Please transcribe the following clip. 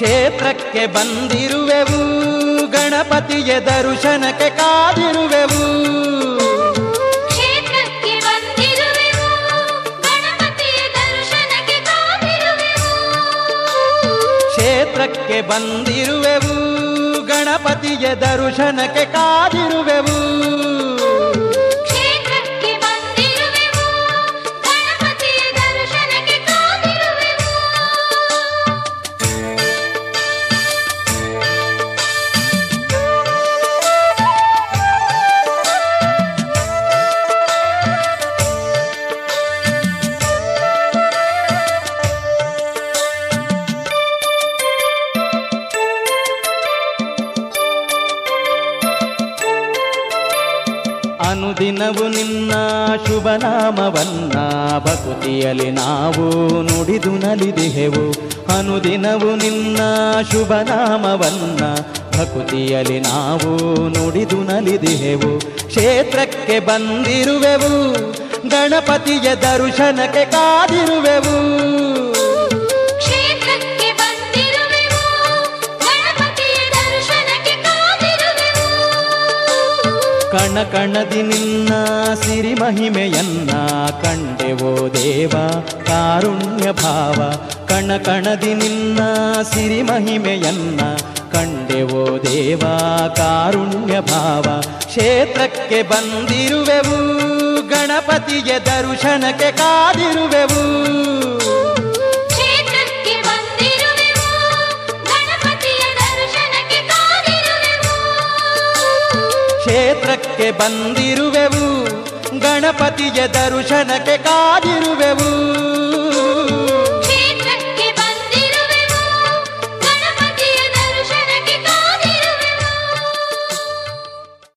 ಕ್ಷೇತ್ರಕ್ಕೆ ಬಂದಿರುವೆವು ಗಣಪತಿಯ ದರ್ಶನಕ್ಕೆ ಕಾದಿರುವೆವು ಕ್ಷೇತ್ರಕ್ಕೆ ಬಂದಿರುವೆವು ಗಣಪತಿಯ ದರ್ಶನಕ್ಕೆ ಕಾದಿರುವೆವು ಕ್ಷೇತ್ರಕ್ಕೆ ಬಂದಿರುವೆವು ಗಣಪತಿಯ ದರ್ಶನಕ್ಕೆ ಕಾದಿರುವೆವು ಕ್ಷೇತ್ರಕ್ಕೆ ಬಂದಿರುವೆವು ಗಣಪತಿಯ ದರ್ಶನಕ್ಕೆ ಕಾದಿರುವೆವು ಅನುದಿನವು ನಿನ್ನ ಶುಭನಾಮವನ್ನ ಭಕುತಿಯಲ್ಲಿ ನಾವು ನುಡಿದು ನಲಿದಿಹೆವು ಅನುದಿನವು ನಿನ್ನ ಶುಭನಾಮವನ್ನ ಭಕುತಿಯಲ್ಲಿ ನಾವು ನುಡಿದು ನಲಿದಿಹೆವು ಕ್ಷೇತ್ರಕ್ಕೆ ಬಂದಿರುವೆವು ಗಣಪತಿಯ ದರ್ಶನಕ್ಕೆ ಕಾದಿರುವೆವು ಕ್ಷೇತ್ರಕ್ಕೆ ಬಂದಿರುವೆವು ಗಣಪತಿಯ ದರ್ಶನಕ್ಕೆ ಕಾದಿರುವೆವು ಕಣ ಕಣದಿ ನಿನ್ನ ಸಿರಿ ಮಹಿಮೆಯನ್ನ ಕಂಡೆವೋ ದೇವ ಕಾರುಣ್ಯ ಭಾವ ಕಣ ಕಣದಿ ನಿನ್ನ ಸಿರಿ ಮಹಿಮೆಯನ್ನ ಕಂಡೆವೋ ದೇವ ಕಾರುಣ್ಯ ಭಾವ ಕ್ಷೇತ್ರಕ್ಕೆ ಬಂದಿರುವೆವು ಗಣಪತಿಯ ದರ್ಶನಕ್ಕೆ ಕಾದಿರುವೆವು ಕ್ಷೇತ್ರಕ್ಕೆ ಬಂದಿರುವೆವು ಗಣಪತಿಯ ದರ್ಶನಕ್ಕೆ ಕಾದಿರುವೆವು ಕ್ಷೇತ್ರಕ್ಕೆ ಬಂದಿರುವೆವು ಗಣಪತಿಯ ದರ್ಶನಕ್ಕೆ ಕಾದಿರುವೆವು